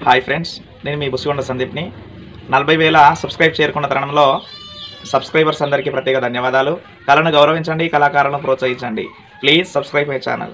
Hi friends నేను మీ బుసిగొండ సందీప్ని నలభై వేల సబ్స్క్రైబ్ చేరుకున్న తరుణంలో సబ్స్క్రైబర్స్ అందరికీ ప్రత్యేక ధన్యవాదాలు కళను గౌరవించండి కళాకారులను ప్రోత్సహించండి ప్లీజ్ సబ్స్క్రైబ్ మై ఛానల్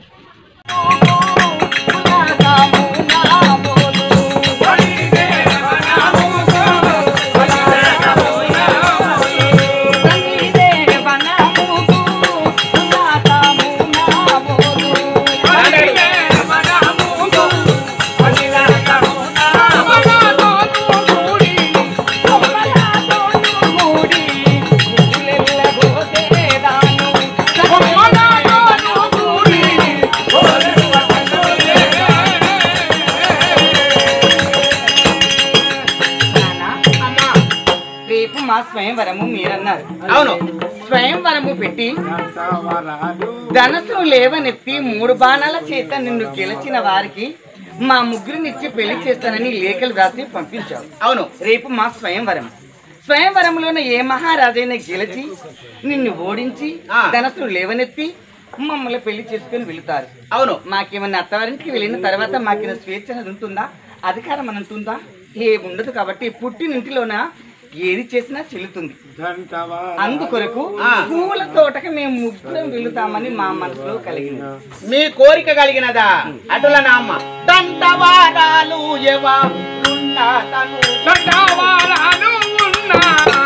రేపు మా స్వయంవరము మీరన్నారు అవును స్వయంవరము పెట్టి ధనస్సును లేవనెత్తి మూడు బాణాల చేత నిన్ను గెలిచిన వారికి మా ముగ్గురినిచ్చి పెళ్లి చేస్తానని లేఖలు రాసి పంపించావు అవును రేపు మా స్వయంవరం స్వయంవరంలోనే ఏ మహారాజైనా గెలిచి నిన్ను ఓడించి ఆ. ధనస్సును లేవనెత్తి మమ్మల్ని పెళ్లి చేసుకుని వెళుతారు అవును మాకేమన్నా అత్తవారింటికి వెళ్ళిన తర్వాత మాకేమైనా స్వేచ్ఛ అనేది ఉంటుందా అధికారం అని ఉంటుందా ఏ ఉండదు కాబట్టి పుట్టినింటిలోన ఏది చేసినా చెల్లుతుంది అందుకొరకు ఆ. పూల తోటకి మేము ముగ్గురం వెళుతామని మా మనసులో కలిగింది మీ కోరిక కలిగినదా అటుల నామ్మ దండవారాలు ఎవ ఉన్నా తను దండవారాలు ఉన్నా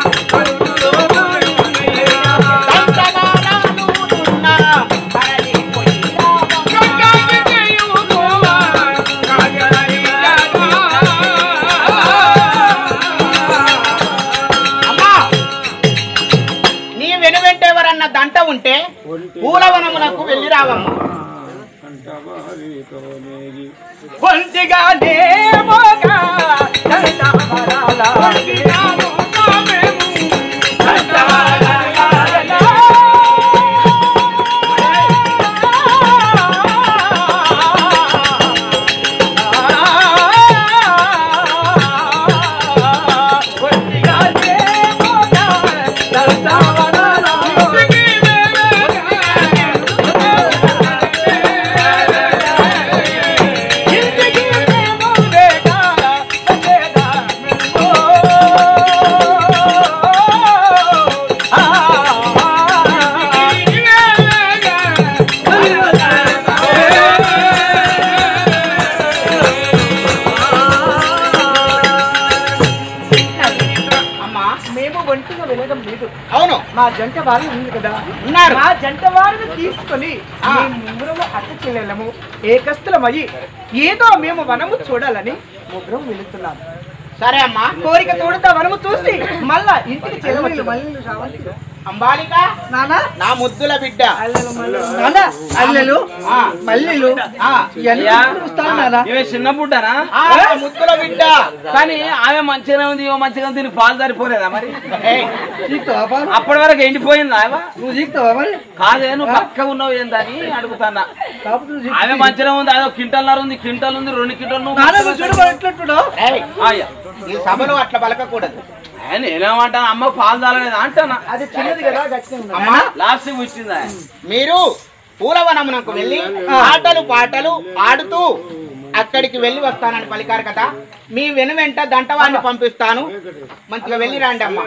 దండవారాలు ఉన్నా కరలి అమ్మా నీ వెనువెంట ఎవరన్నా దంట ఉంటే పూలవనమునకు వెళ్ళి రావమ్మా ఒంటిగా నేమోగా దండవరాల అమ్మా మేము ఒంటిగా వెళ్ళడం లేదు అవును మా జంట వారు ఉంది కదా ఉన్నారు మా జంట వారిని తీసుకొని ఆ. మేము ముగ్గురము అత్త చెల్లెలము ఏకస్తులమయ్యి ఏదో మేము వనము చూడాలని ముగ్గురం వెళుతున్నాము సరే అమ్మా కోరిక తోడుతా వనము చూసి మళ్ళా ఇంటికి చెల్లవచ్చు అంబాలిక నానా నా ముద్దుల బిడ్డ నానా అల్లెలు ఆ. మల్లెలు ఆ. ఇవన్నీ ఎప్పుడు వస్తాను నానా ఇవే చిన్న పుట్టనా ఆ, నా ముద్దుల బిడ్డ కానీ ఆమె మంచిగానే ఉంది ఇవ మంచిగా ఉంది, దీనికి పాలు సరిపోలేదా మరి ఏయ్, చీకుతావా పాలు? అప్పటి వరకు ఎండిపోయిందా ఆమె నువ్వు చీకుతావా మరి కాదే నువ్వు పక్క ఉన్నావు ఏందని అడుగుతానా కాకపోతే నువ్వు చీకు- ఆమె మంచిగా ఉంది అదో క్వింటల్నర ఉంది క్వింటల్ ఉంది రెండు క్వింటల్ నువ్వు నానా నువ్వు చూడు మరి ఎట్లుంటున్నావు? ఏయ్, అయ్యా ఈ సభలో అట్లా పలకకూడదు ఏ, నేనేమంటాను అమ్మ పాలు తాగలేదా అంటానా అది చిన్నది కదా గట్టిగా ఉంది. అమ్మా లాస్ట్ వచ్చిందా మీరు పూలవనమునకు వెళ్ళి ఆటలు పాటలు ఆడుతూ అక్కడికి వెళ్ళి వస్తానని పలికారు కదా మీ వెను వెంట దంటవాన్ని పంపిస్తాను మంచిగా వెళ్ళి రండి అమ్మా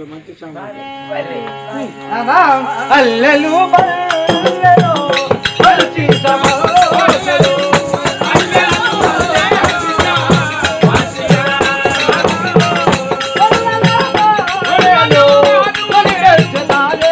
నానా, అల్లెలు మల్లెలు పలికి సమోసలు. అల్లెలు పలికెచ్చనాలే.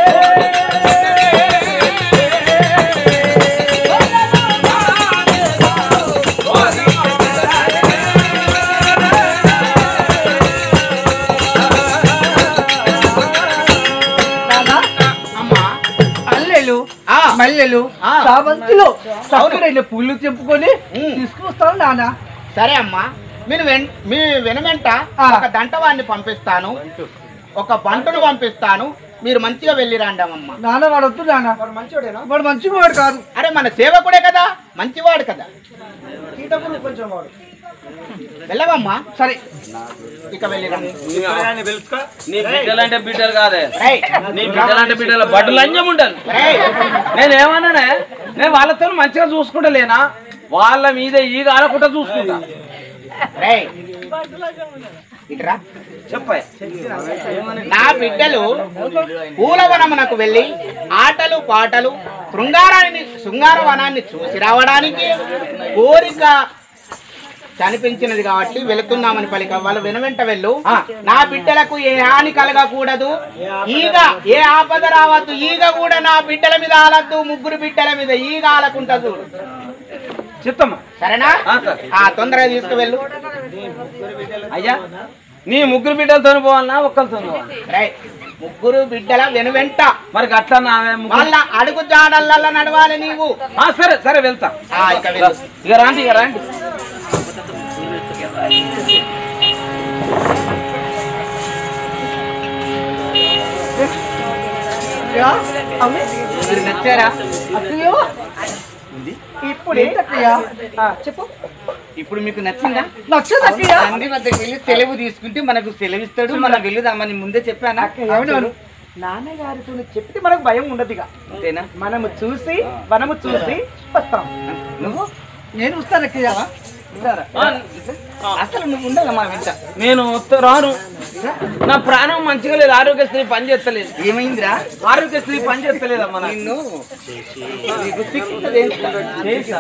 నానా, అమ్మా అల్లెలు ఆ, మల్లెలు ఆ. చామంతిలో చక్కడైన పూలు తెంపుకొని ఉమ్. తీసుకొస్తాను నాన్న సరే అమ్మా మీరు వెన్ మీ వెనువెంట ఆ. ఒక దంటవాన్ని పంపిస్తాను ఒక బంటును పంపిస్తాను మీరు మంచిగా వెళ్ళి రండి అమ్మా నాన్న వాడు వద్దు నాన్న వాడు మంచివాడేనా వాడు మంచివాడు కాదు అరే మన సేవకుడే కదా మంచివాడు కదా కీటకుడు కొంచెం వాడు వెళ్ళవమ్మా సరే ఇక వెళ్ళి రండి నీ బిడ్డలంటే బిడ్డలు కాదే రేయ్, నీ బిడ్డలంటే బిడ్డలు బడ్డు లంజం ఉంటాను రేయ్, నేను ఏమన్నానే నేను వాళ్ళతో మంచిగా చూసుకుంటలేనా వాళ్ళ మీద ఈగ ఆలకుండా చూసుకుంటా రేయ్, ఇటురా. నా బిడ్డలు పూలవనమునకు వెళ్ళి ఆటలు పాటలు శృంగారాన్ని శృంగార వనాన్ని చూసి రావడానికి కోరిక కనిపించినది కాబట్టి వెళుతున్నామని పలిక వాళ్ళు వెనువెంట వెళ్ళు నా బిడ్డలకు ఏ హాని కలగకూడదు ఈగ ఏ ఆపద రావద్దు ఈగ కూడా నా బిడ్డల మీద ఆలద్దు ముగ్గురు బిడ్డల మీద ఈగ ఆలకుంటదు చిత్తమ్మ సరేనా ఆ, సార్. ఆ తొందరగా తీసుకువెళ్ళు అయ్యా నీ ముగ్గురు బిడ్డలతో పోవాలన్నా ఒక్కరితో రై ముగ్గురు బిడ్డల వెనువెంట మరి అట్లా నావే ముగ్గురు వాళ్ళ అడుగు జాడల్ల నడవాలి నీవు ఆ, సరే సరే వెళ్తా ఆ, ఇక వెళ్ళు. ఇక రాండి ఇక రాండి మీరు నచ్చారా ఇప్పుడు చెప్పు ఇప్పుడు మీకు నచ్చిందా తండ్రి వద్దకు వెళ్ళి సెలవు తీసుకుంటే మనకు సెలవిస్తాడు మనం వెళ్దామని ముందే చెప్పానా అవునవును నాన్నగారితో చెప్తే మనకు భయం ఉండదు ఇక అంతేనా మనము చూసి మనము చూసి వస్తాం నువ్వు నేను వస్తాను అక్కయ్య అసలు నువ్వు ఉండాలి మా వెంట నేను వస్తా రాను నా ప్రాణం మంచిగా లేదు ఆరోగ్యశ్రీ పని చేస్తలేదు ఏమైందిరా ఆరోగ్యశ్రీ పని చేస్తలేదమ్మా నాకు. నిన్ను నీకు శిక్ష చేయిస్తా.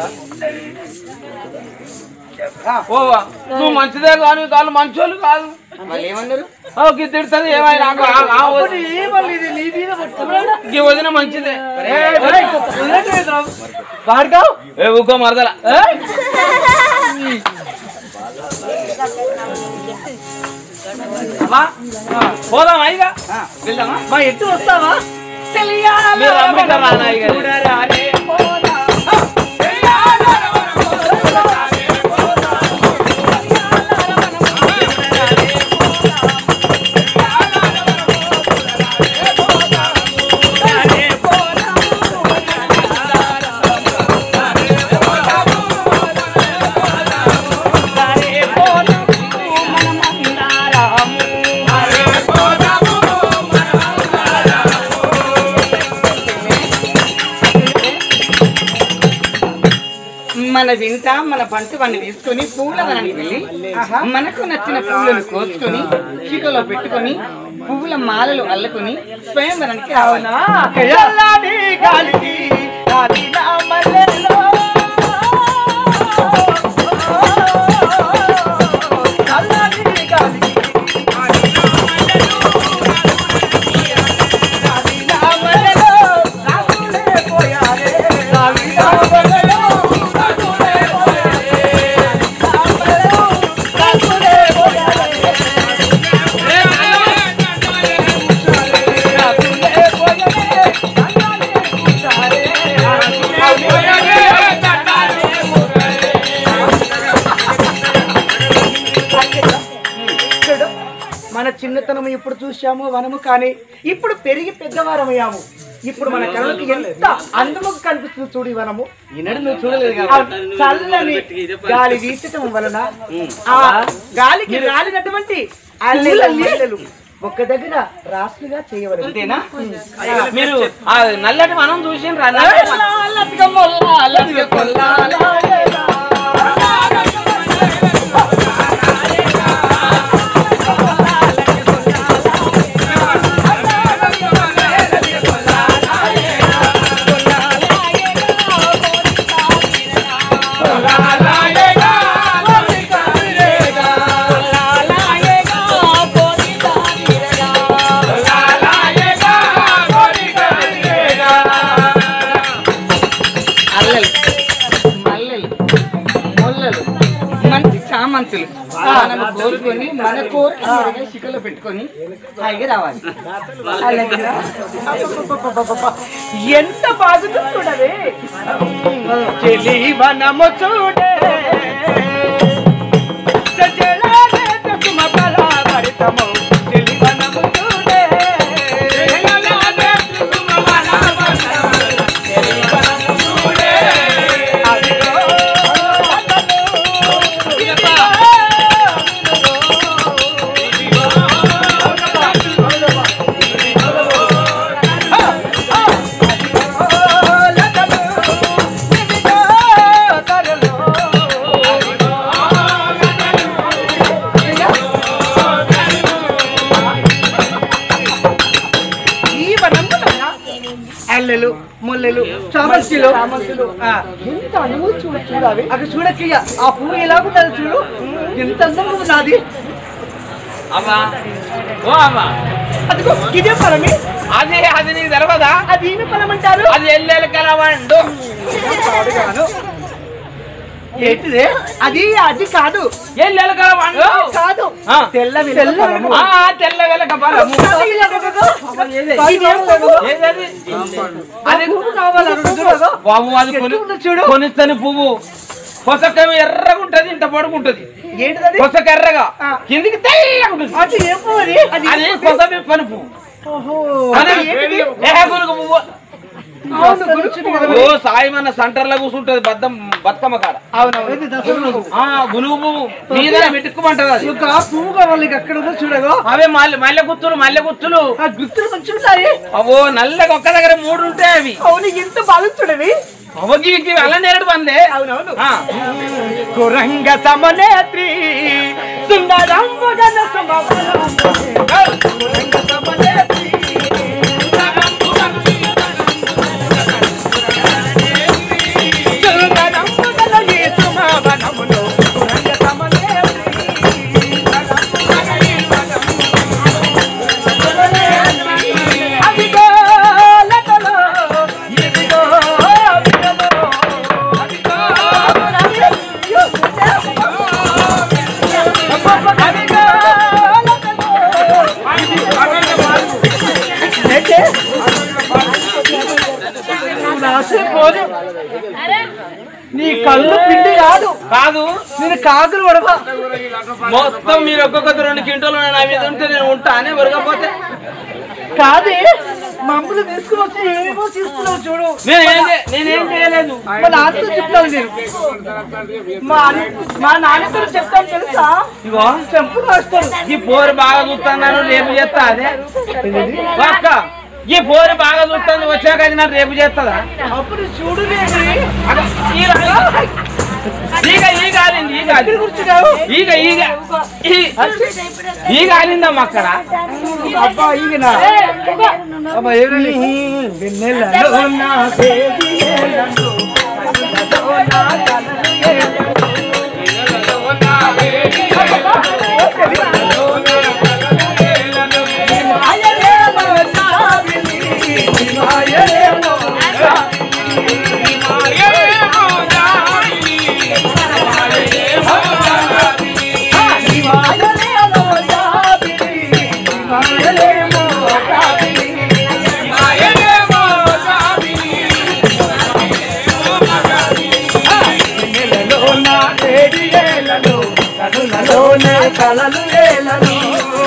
ఓవా నువ్వు మంచిదే కానీ వాళ్ళు మంచోళ్ళు కాదు వాళ్ళు ఏమన్నారు ఓకే తిడుతుంది ఏమైనా నాకు ఆ- ఆ వదిన- ఏమల్లి నీ మీద పట్టుకున్నాడా? ఈ వదిన మంచిదే ఏయ్, ఏయ్, వదిలేసేయ్ రా. భార్గవ్ ఏ ఊకో మరదల ఏయ్, అమ్మా పోదాం అయ్యగా ఆ, వెళ్దామా మా ఇంటి వస్తావా మీరు రమ్మంటారా నాయ్ గారు? మన వింట మన పంట వాడిని తీసుకొని పూల వనానికి వెళ్ళి మనకు నచ్చిన పువ్వులను కోసుకొని చీకలో పెట్టుకొని పువ్వుల మాలలు అల్లుకొని స్వయంవరానికి రావాలి చల్లని గాలికి నాది నా మల్లెలో. చల్లని గాలికి నాది నా మల్లెలో. రాసులే పోయారే. నాది నా మల్లెలో. రాసులే పోయారే. నా మల్లెలో. రాసులే పోయారే. రాసులే పోయారే. దండాలే కూర్చారే. చూడు, మన చిన్నతనం ఇప్పుడు చూశాము వనము కానీ ఇప్పుడు పెరిగి పెద్దవారమయ్యాము ఇప్పుడు మన కళ్ళకి ఎంత అందము కనిపిస్తుంది చూడు ఈ వనము ఈనాడు నువ్వు చూడలేదు ఆ చల్లని గాలి వీచటం వలన ఆ గాలికి రాలినటువంటి అల్లెల నీళ్ళలు ఒక దగ్గర రాసులుగా చేయవలెను అంతేనా మీరు ఆ నల్లటి మనం చూసి అల్లతిగా మొల్ల, అల్లతిగా కొల్ల, లాలేలా. అల్లలు మల్లెలు మొల్లలు మంచి చామంతులు మనము కోరుకొని మన కోరిక చికలో పెట్టుకొని హాయిగా రావాలి అల్లతిగా. అబ్బబ్బబ్బబ్బబ్బబ్బ. ఎంత బాగుందో చూడవే చెలి వనము చూడే సజలానే కుసుమ ఫలాభరితము. చెలి వనము చూడే సజలానే కుసుమ ఫలాభరితము. చెలి వనము చూడే. అదిగో ఇదిగో, ఇదిగో, లతలు, ఇదిగో తరలు. మల్లెలు ముల్లెలు చామంతులు చామంతులు ఎంత అనుభూతి చూడ చూడాలి అక్కడ చూడక్కయ్య ఆ పువ్వు ఎలా ఉన్నది చూడు ఎంత అందంగా ఉన్నది అమ్మా ఓ అమ్మా అదిగో ఇదే ఫలమే అది అది నీకు తెలవదా అది ఏమి ఫలం అంటారు అది ఎల్లెలు కలవండు ఏంటిదే అది అది కాదు ఎల్లెలు కలవండు కాదు ఆ. తెల్ల తెల్ల ఆ తెల్ల వెలక బలము ఏదది అది బాబు అది కొని చూడు కొనిస్తని పువ్వు కొసకేమో ఎర్రగా ఉంటది ఇంత పొడుగుంటది ఏంటిది కొసక ఎర్రగా కిందికి తెల్లగా ఉంటుంది అది ఏం పువ్వు అది అది అది కొసమే పని పువ్వు ఓహో అది ఏంటిది? ఏ గురుగు పువ్వు అవును, గుర్తుంది కదా. ఓ సాయమన్న సెంటర్లో కూర్చుంటది బద్దం బతుకమ్మ కాడ అవునవును ఇది దసరా రోజు. ఆ గునుగు పువ్వు మీద పెట్టుకోమంటది అది ఒక పువ్వు కావాలి ఇక అక్కడ ఉందో చూడగో అవే మల్లె మల్లె గుత్తులు మల్లె గుత్తులు ఆ గుర్తులు మంచిగా ఉన్నాయి అవో నల్లగా ఒక్క దగ్గర మూడు ఉంటాయి అవి అవును ఎంత బాగా చూడవి అవకి ఇవి అల్ల నేరడు పనిలే అవునవును ఆ, కురంగ సమనేత్రి సుందరమ్మ గన సమబలము. కురంగ సమనేత్రి సుందరమ్మ గన ఈ సుమవనములో కురంగ సమనేత్రి. అదిగో లతలో, ఇదిగో విరమో, అదిగో అదిగో లతలో. నీ కళ్ళు పిండి కాదు కాదు నేను కాకులు పడవా మొత్తం మీరు ఒక్కొక్క రెండు క్వింటలు నా మీద ఉంటే నేను ఉంటా అని వరకపోతే కాదే మమ్మల్ని తీసుకువచ్చి ఏమేమో తీసుకున్నావు చూడు నేనేం చే- నేనేం చేయలేదు మా నాన్నతో చెప్తాను నేను మా అన్న- మా నాన్నతో చెప్తాను తెలుసా ఇగో చెంపులు వస్తాడు ఈ పోరు బాగా చూస్తున్నాను రేపు చేస్తా అదే ఓ అక్క ఈ పోరు బాగా చూస్తాను వచ్చాక అది నన్ను రేపు చేస్తుందా అప్పుడు చూడు నేను అగ, ఈగ ఈగ ఈగ ఆలింది ఈగ ఆలింది. కూర్చున్నావు ఈగ ఈగ ఈ- ఈగ ఆలిందమ్మ అక్కడ అబ్బా ఈగనా అబ్బా ఏమి వెన్నెలలో నా బేబీ ఏలందు, కళ్ళలో నా కలలు ఏలందు. మాయలేమో నావిని, మాయలేమో మాయలేమో నావిని, మాయలేమో నావిని. నెలలోన ఏడి ఏలను, కనులలోన కలలు ఏలను.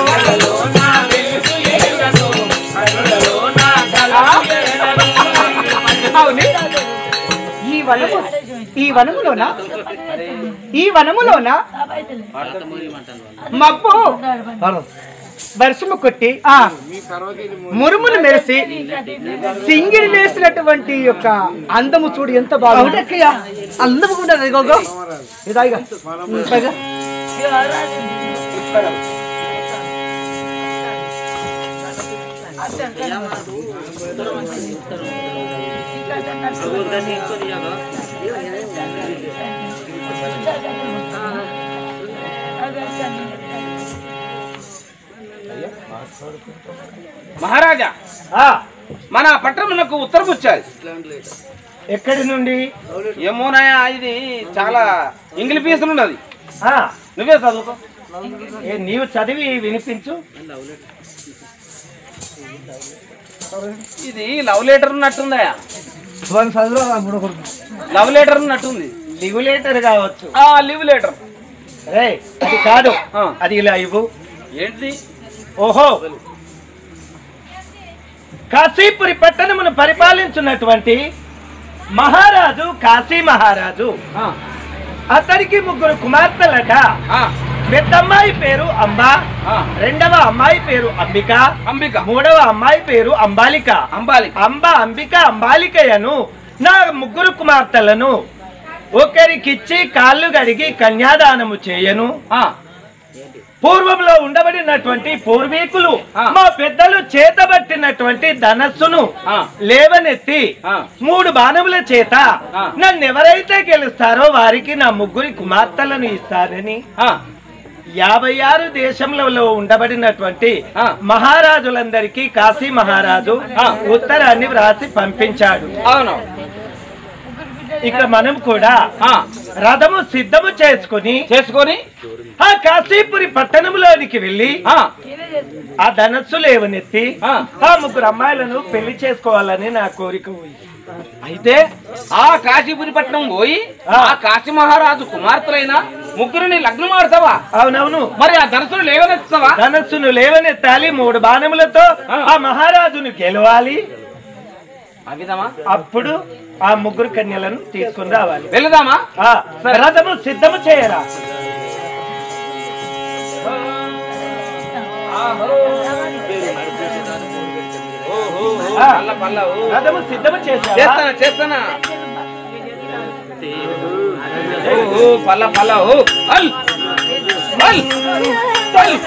అవును. ఈ వనము ఈ వనములోన ఈ వనములోన మబ్బు వర్షము కొట్టి ఆ మురుములు మెరిసి సింగిడి వేసినటువంటి యొక్క అందము చూడు ఎంత బాగుంది అందము ఉండదు గోగో ఇదాయిగా పైగా. మహారాజా ఆ, మన పట్టణమునకు ఉత్తరం వచ్చాది ఎక్కడి నుండి ఏమోనాయ ఇది చాలా ఇంగ్లీష్ పీసులు ఉన్నది ఆ, నువ్వే చదువుకో ఏ, నీవు చదివి వినిపించు ఇది లవ్ లెటర్ ఉన్నట్టుందయా లవ్ లెటర్ ఉన్నట్టుంది లివ్ లెటర్ కావచ్చు ఆ లివ్ లెటర్ రే అది కాదు ఆ. అది ఇలా ఇవ్వు ఏంటిది ఓహో కాశీపురి పట్టణమును పరిపాలించున్నటువంటి మహారాజు కాశీ మహారాజు ఆ, అతనికి ముగ్గురు కుమార్తెలట ఆ, పెద్దమ్మాయి పేరు అంబ ఆ. రెండవ అమ్మాయి పేరు అంబిక అంబిక మూడవ అమ్మాయి పేరు అంబాలిక అంబాలి అంబ అంబిక అంబాలికయను నా ముగ్గురు కుమార్తెలను ఒకరికిచ్చి కాళ్ళు గడిగి కన్యాదానము చేయను ఆ, పూర్వంలో ఉండబడినటువంటి పూర్వీకులు ఆ. మా పెద్దలు చేతబట్టినటువంటి ధనస్సును ఆ. లేవనెత్తి ఆ. మూడు బాణముల చేత ఆ. నన్ను ఎవరైతే గెలుస్తారో వారికి నా ముగ్గురి కుమార్తెలను ఇస్తారని ఆ, యాభై ఆరు దేశంలో ఉండబడినటువంటి ఆ. మహారాజులందరికీ కాశీ మహారాజు ఆ. ఉత్తరాన్ని వ్రాసి పంపించాడు అవును ఇక మనం కూడా ఆ, రథము సిద్ధము చేసుకుని చేసుకొని ఆ కాశీపురి పట్టణంలోనికి వెళ్ళి ఆ, ఆ ధనస్సు లేవనెత్తి ఆ. ఆ ముగ్గురు అమ్మాయిలను పెళ్లి చేసుకోవాలని నా కోరిక ఉంది అయితే ఆ కాశీపురి పట్నం పోయి ఆ. ఆ కాశీ మహారాజు కుమార్తెలైన ముగ్గురిని లగ్నం ఆడతావా అవునవును మరి ఆ ధనసులు లేవనెత్తావా ధనస్సును లేవనెత్తాలి మూడు బాణములతో ఆ. ఆ మహారాజును గెలవాలి ఆ విధమా అప్పుడు ఆ ముగ్గురు కన్యలను తీసుకుని రావాలి వెళదామా ఆ రథము సిద్ధము చేయరా ఆ. పల్ల పల్ల ఓ. రథము సిద్ధము చేశారా చేస్తానా చేస్తానా ఓ, ఓ, పల్ల పల్ల ఓ అల్ అల్ అల్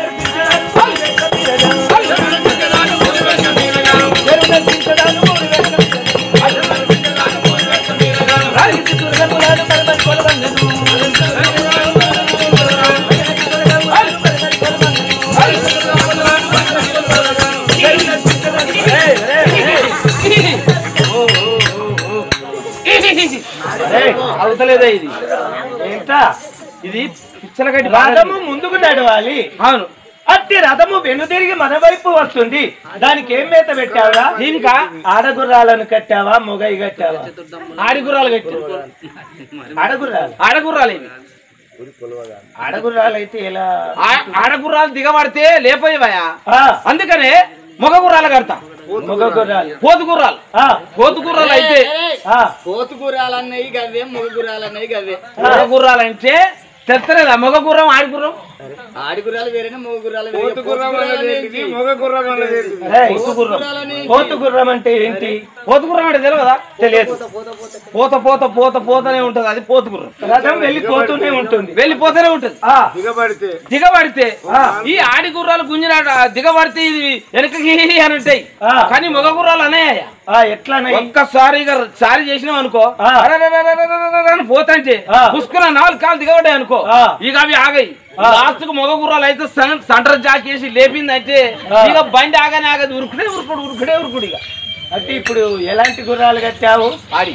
ఏయ్, అవుతలేదా ఇది ఏంటా ఇది పిచ్చలగడ్డి రథము ముందుకు నడవాలి అవును అట్టి రథము వెనుదిరిగి మన వైపు వస్తుంది దానికి ఏం మేత పెట్టావురా దీనికా ఆడగుర్రాలను కట్టావా మొగై కట్టావా ఆడిగుర్రాలు కట్టి ఆడగుర్రాలు ఆడగుర్రాలు ఇవి ఆడగుర్రాలు అయితే ఎలా ఆ- ఆడగుర్రాలు దిగబడితే లేపోయేవయా ఆ, అందుకనే మగ గుర్రాలు కడతా మగ గుర్రాలు పోతు గుర్రాలు ఆ, పోతు గుర్రాలు అయితే ఆ, పోతు గుర్రాలన్నవి గవ్వే మగ గుర్రాలన్నవి గవ్వే మగ గుర్రాలు అంటే తెత్తలేదా మగ గుర్రం ఆడి గుర్రం ఆడి గుర్రాలు వేరేనే మగ గుర్రాలు వేరే పోతు గుర్రాలని ఏయ్, పోతు గుర్రం అంటే ఏంటి పోతు గుర్రం అంటే తెలియదా తెలియదు పోత పోత పోత పోతనే ఉంటది అది పోతు గుర్రం రథం వెళ్ళిపోతూనే ఉంటుంది వెళ్ళిపోతూనే ఉంటది ఆ, దిగబడితే ఈ ఆడి గుర్రాలు గుంజిన దిగబడితే ఇది వెనకకి అని ఉంటాయి ఆ. కానీ మగ గుర్రాలు అనేయ ఆ, ఎట్లానై ఒక్కసారి ఇక సారి చేసినాం అనుకో ఆ. అరరరరరరరర అని పోతాంటే ఆ. పుష్కుల నాలుగు కాలు దిగబడ్డాయి అనుకో ఆ. ఇక అవి ఆగాయి ఆ. లాస్ట్ కు మగ గుర్రాలు అయితే సన్- సంటర్ జాకేసి లేపిందంటే ఆ. ఇక బండి ఆగానే ఆగదు ఉరుకుడే ఉరుకుడు ఉరుకుడే ఉరుకుడు ఇక అంటే ఇప్పుడు ఎలాంటి గుర్రాలు కట్టావు ఆడి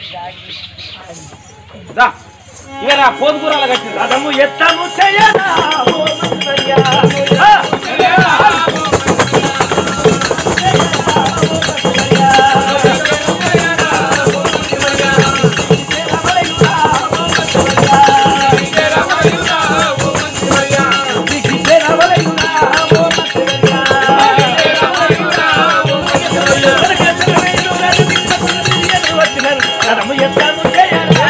దా. ఇక నా పోతు గుర్రాలు కట్టింది రథము ఎత్తము చేయరా ఓ మన్మయ్యా. ఆ, రథము ఎత్తము చేయరా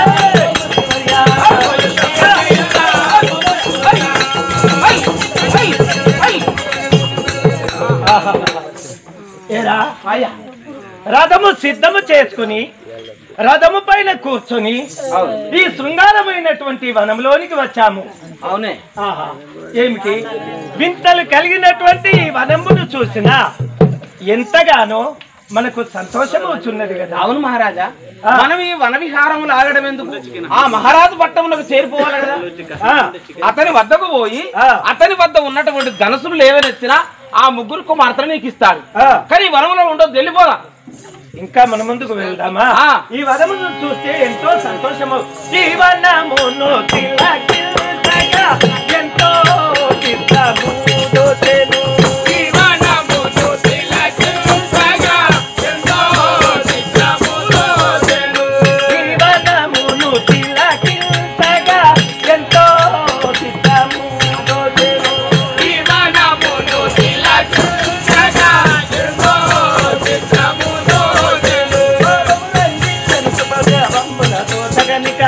ఏరా అయ్యా రథము సిద్ధము చేసుకుని రథము పైన కూర్చొని ఈ శృంగారమైనటువంటి వనంలోనికి వచ్చాము అవునే ఆహా ఏమిటి వింతలు కలిగినటువంటి ఈ వనమును చూసినా ఎంతగానో మనకు సంతోషం అవుతున్నది కదా అవును మహారాజా ఆ. మనం ఈ వన విహారములు ఆగడం ఎందుకు ఆ మహారాజు పట్టణంలోకి చేరిపోవాలి కదా ఆ, అతని వద్దకు పోయి ఆ. అతని వద్ద ఉన్నటువంటి ధనసులు లేవనెత్తినా ఆ ముగ్గురు కుమార్తెలు నీకు ఇస్తాడు ఆ. కానీ ఈ వనంలో ఉండదు వెళ్ళిపోదా ఇంకా మన ముందుకు వెళ్దామా ఆ. ఈ వనమును చూస్తే ఎంతో సంతోషము ఈ వనమును తిలకించగా ఎంతో చిత్తము దోచెను. ఈ వనమును తిలకించగా ఎంతో చిత్తము దోచెను. ఈ వనమును తిలకించగా ఎంతో చిత్తము దోచెను. ఈ వనమును తిలకించగా ఎంతో చిత్తము దోచెను. రంజిల్లను శుభగవంబుల దోచగనిక.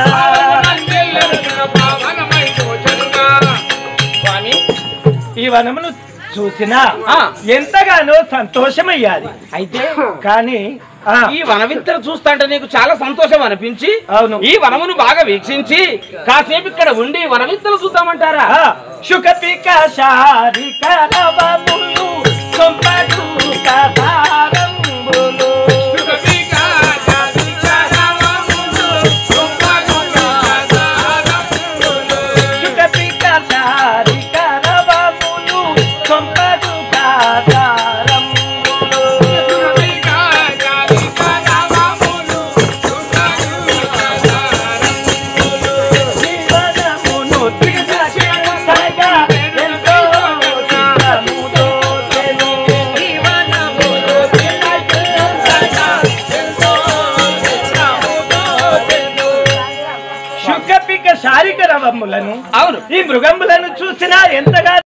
స్వామి ఈ వనమును చూసినా ఆ. ఎంతగానో సంతోషమయ్యాది అయితే కానీ ఆ. ఈ వనవిత్తర చూస్తాంటే నీకు చాలా సంతోషం అనిపించి అవును. ఈ వనమును బాగా వీక్షించి కాసేపు ఇక్కడ ఉండి వనవిత్తలు చూద్దామంటారా ఆ, శుకపిక శారిక రవములు సొంపటు కథారంబులు శుకపిక శారిక రవములు సొంపటు కథారంబులు జీవనమును తీసుకెళ్ళగా ఎంతో చిత్తముతోచెను. జీవనమును తీసుకెళ్ళగా ఎంతో చిత్తముతోచెను. శుకపిక శారిక రవములను అవును ఈ మృగములను చూసినా ఎంతగా